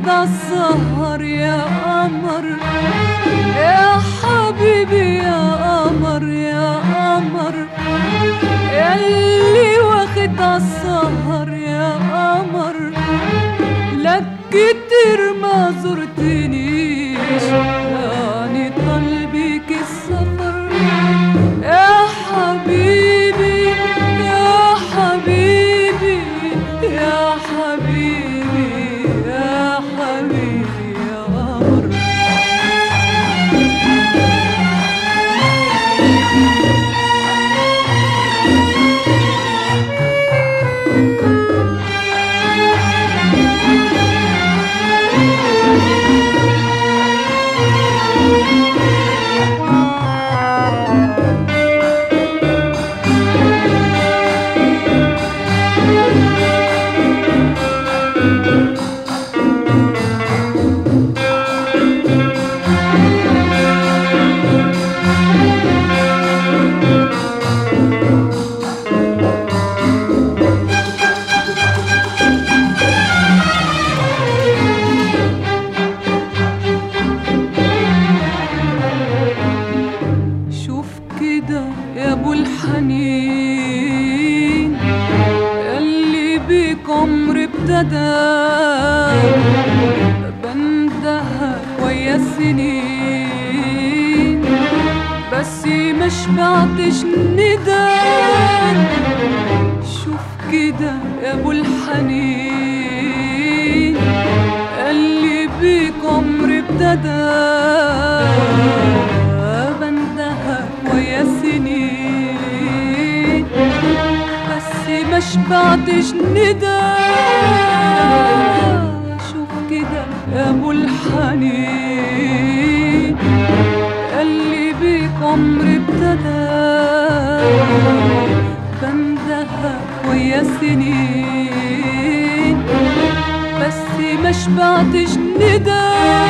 واخد السهر يا قمر يا حبيبي يا قمر يا قمر ياللي واخد السهر يا قمر لك كتير ما زرتنيش يعني طلبك السفر يا حبيبي يا حبيبي يا حبيبي يا حبيبي يا قمر شوف كده يا ابو الحنين اللي بيك عمري ابتدى بندهك ويا السنين بس ما شبعتش ندى شوف كده يا ابو الحنين اللي بيك عمري ابتدى بندهك ويا السنين بس ما شبعتش ندى شوف كده يا ابو الحنين اللي بيك عمري ابتدى بندهك ويا السنين بس ما شبعتش ندى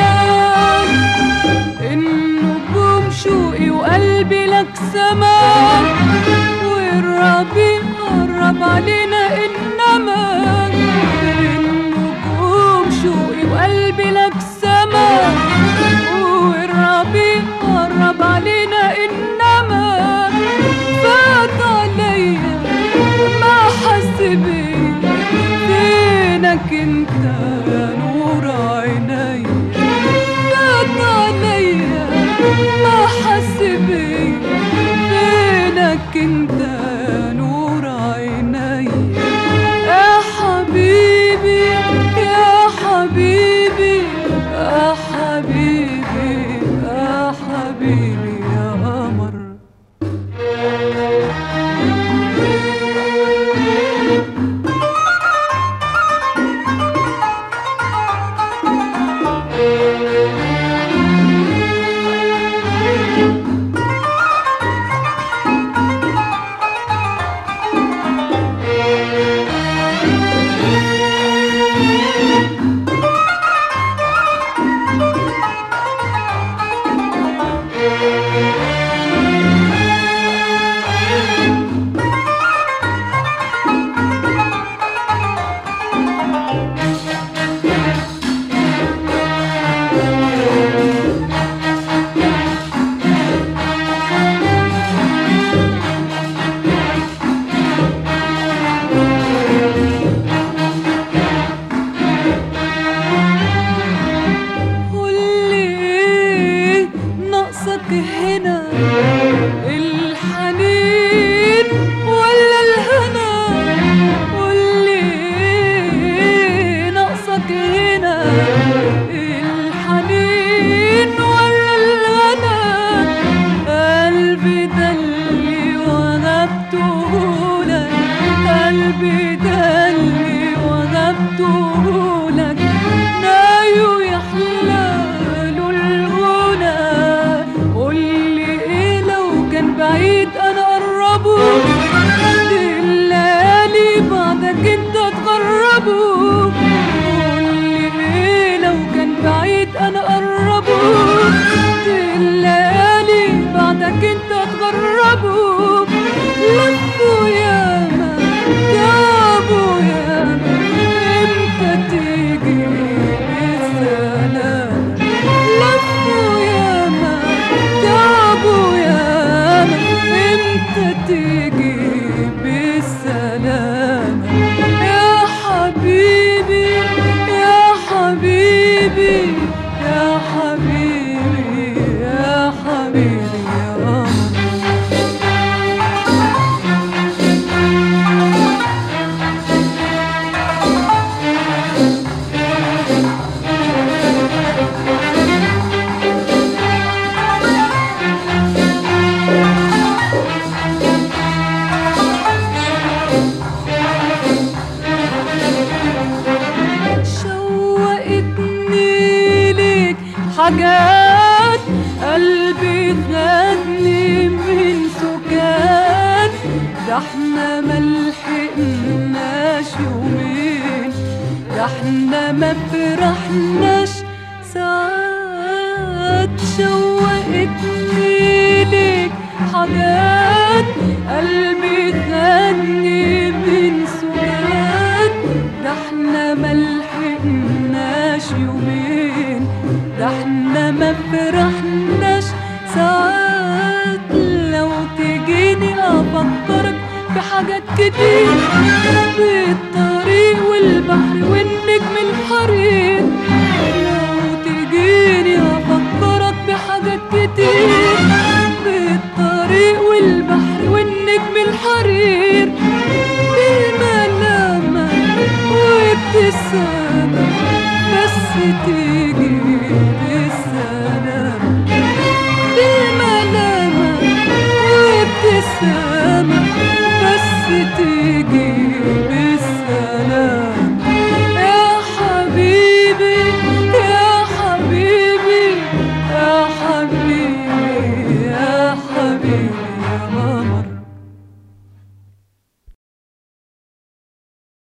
النجوم شوقي وقلبي لك سما والربيع قرب علينا انما النجوم شوقي وقلبي لك سما والربيع قرب علينا انما فات عليا ما حس بيا فينك انت يا نور عيني فات عليا ما حس بيا فينك انت يا نور عيني يا حبيبي يا حبيبي يا حبيبي يا حبيبي يا قمر قولي ايه ناقصك هنا الحنين ولا الهنا قولي ايه ناقصك هنا الحنين ولا الهنا قلبي ده اللي وهبته لك قلبي ده اللي وهبته لك نايو يحلى له الغنى قولي ايه لو كان بعيد انا اقربه الليالي بعدك انت تقربه قولي ايه لو كان بعيد انا اقربه الليالي بعدك انت تقربه لفوا ياما جابوا ياما امتى تيجي امتى تيجي بالسلامة يا حبيبي يا حبيبي يا حبيبي يا حبيبي يا قمر شوقتني ليك حاجات قلبي خدني من سكات ده احنا ملحقناش يومين ده احنا ما فرحناش ساعات شوقتني ليك حاجات قلبي خدني من سكات ده احنا ملحقناش يومين ده احنا ما فرحناش ساعات لو تجيني افكرك في حاجات كتير بالطريق والبحر والنجم الحرير لو تجيني افكرك بحاجات كتير